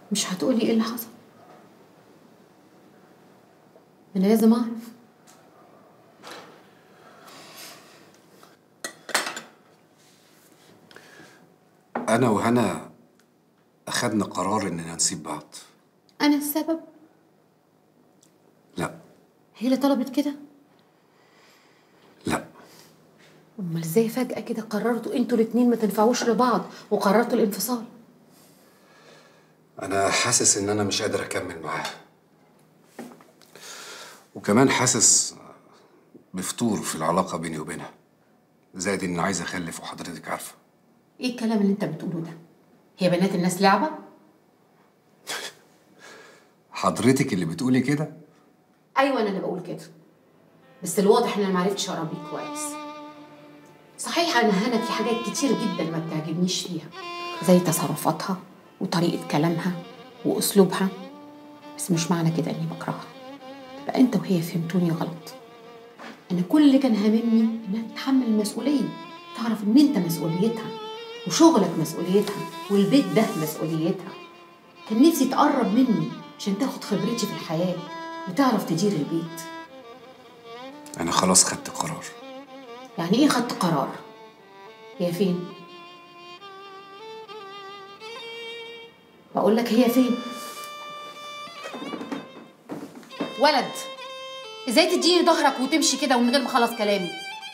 مش هتقولي ايه اللي حصل انا لازم اعرف انا وهنا اخدنا قرار اننا نسيب بعض انا السبب لا هي اللي طلبت كده لا امال ازاي فجاه كده قررتوا انتوا الاتنين ما تنفعوش لبعض وقررتوا الانفصال انا حاسس ان انا مش قادر اكمل معاها وكمان حاسس بفتور في العلاقة بيني وبينها زائد اني عايز اخلف وحضرتك عارفة ايه الكلام اللي انت بتقوله ده هي بنات الناس لعبه حضرتك اللي بتقولي كده ايوه انا اللي بقول كده بس الواضح ان انا ما عرفتش اقرب بيك كويس صحيح انا هنا في حاجات كتير جدا ما بتعجبنيش فيها زي تصرفاتها وطريقه كلامها واسلوبها بس مش معنى كده اني بكرهها تبقى انت وهي فهمتوني غلط انا كل اللي كان هاممني انها تتحمل المسؤوليه تعرف ان انت مسؤوليتها وشغلك مسؤوليتها والبيت ده مسؤوليتها كان نفسي تقرب مني عشان تاخد خبرتي في الحياه وتعرف تدير البيت انا خلاص خدت قرار يعني ايه خدت قرار هي فين بقول لك هي فين ولد ازاي تديني ظهرك وتمشي كده ومن غير ما اخلص كلامي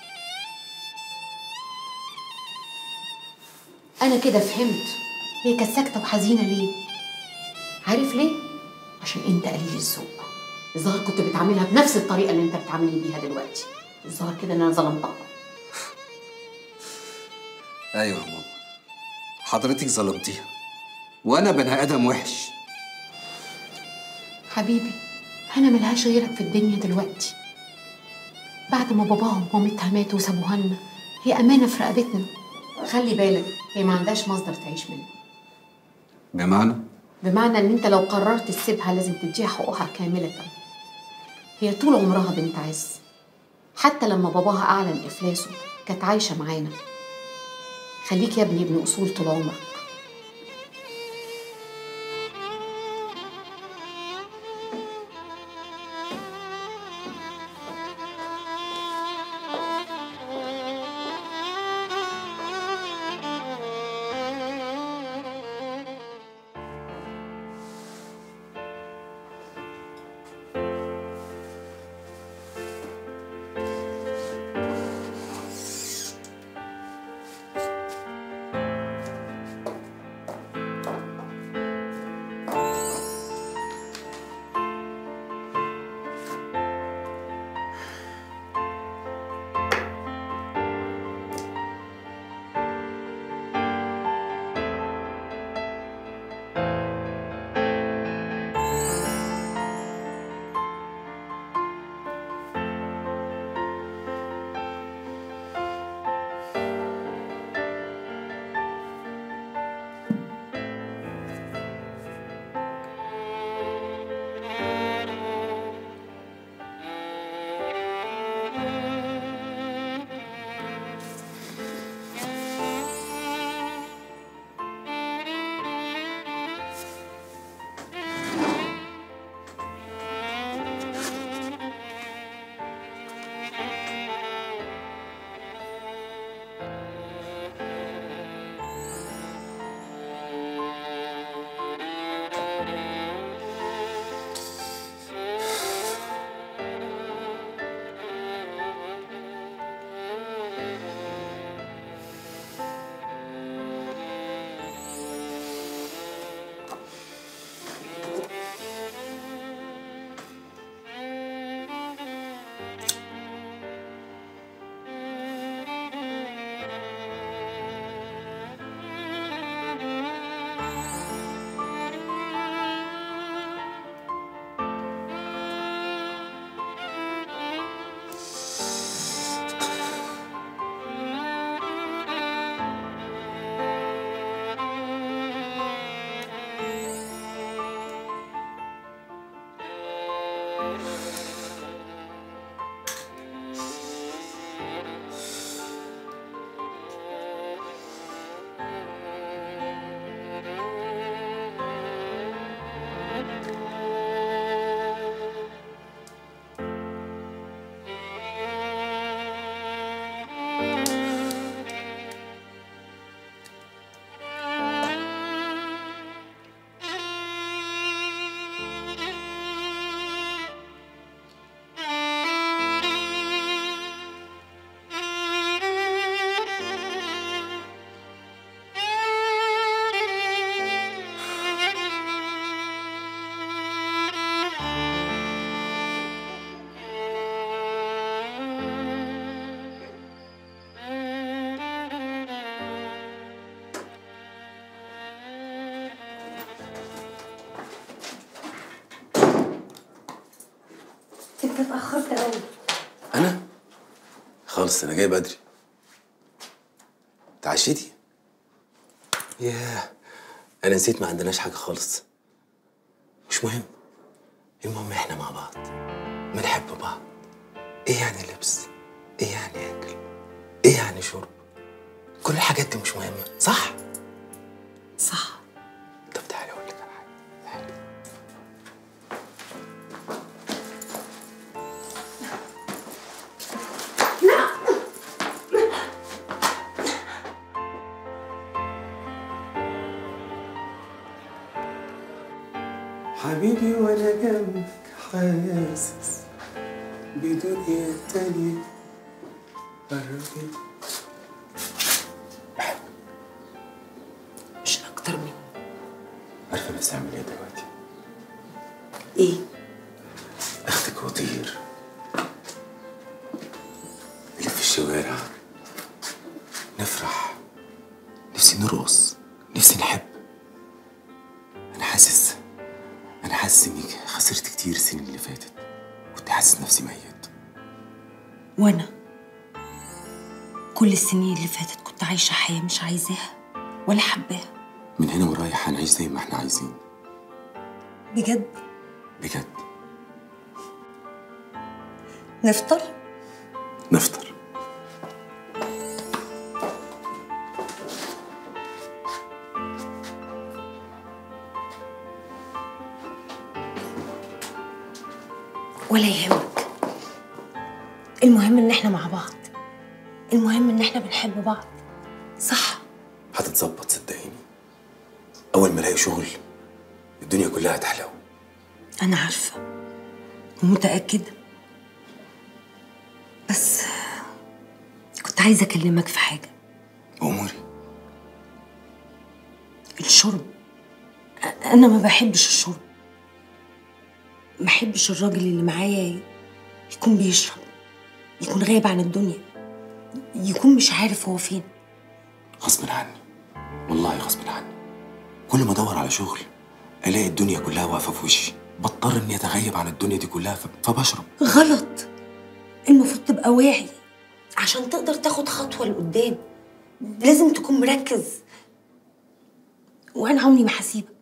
انا كده فهمت هي كانت ساكته وحزينه ليه عارف ليه عشان انت قليل الذوق الظاهر كنت بتعاملها بنفس الطريقه اللي انت بتعاملني بيها دلوقتي الظاهر كده ان انا ظلمتها ايوه يا ماما حضرتك ظلمتيها وانا بني ادم وحش حبيبي انا ملهاش غيرك في الدنيا دلوقتي بعد ما باباها ومامتها ماتوا وسابوها لنا هي امانه في رقبتنا خلي بالك هي ما عندهاش مصدر تعيش منه بمعنى بمعنى ان انت لو قررت تسيبها لازم تديها حقوقها كامله هي طول عمرها بنت عز حتى لما باباها اعلن افلاسه كانت عايشه معانا خليك يا ابني ابن اصول طول عمرك انت اتاخرت قوي انا خالص انا جاي بدري تعشيتي ياه انا نسيت ما عندناش حاجه خالص مش مهم المهم احنا مع بعض بنحب بعض ايه يعني لبس ايه يعني اكل ايه يعني شرب كل الحاجات دي مش مهمه صح صح طب تعالي اقول لك على حاجه تعالي حبيبي وانا جنبك حاسس بدنيا تانية قربي مش اكتر مني عارفه نفسي اعمل ايه دلوقتي ايه اخدك وطير نلف الشوارع نفرح نفسي نرقص نفسي نحب انا حاسس انا حاسس اني خسرت كتير السنين اللي فاتت كنت حاسس نفسي ميت وانا كل السنين اللي فاتت كنت عايشه حياه مش عايزاها ولا حباها من هنا ورايح هنعيش زي ما احنا عايزين بجد بجد نفطر نفطر ولا يهمك المهم ان احنا مع بعض المهم ان احنا بنحب بعض صح هتتظبط صدقيني اول ما الاقي شغل الدنيا كلها هتحلو انا عارفه ومتاكده بس كنت عايزه اكلمك في حاجه اموري الشرب أ- انا ما بحبش الشرب ما بحبش الراجل اللي معايا يكون بيشرب يكون غايب عن الدنيا يكون مش عارف هو فين غصب عني والله غصب عني كل ما ادور على شغل الاقي الدنيا كلها واقفه في وشي بضطر اني اتغيب عن الدنيا دي كلها ف- فبشرب غلط المفروض تبقى واعي عشان تقدر تاخد خطوة لقدام لازم تكون مركز وأنا عمري ما هسيبك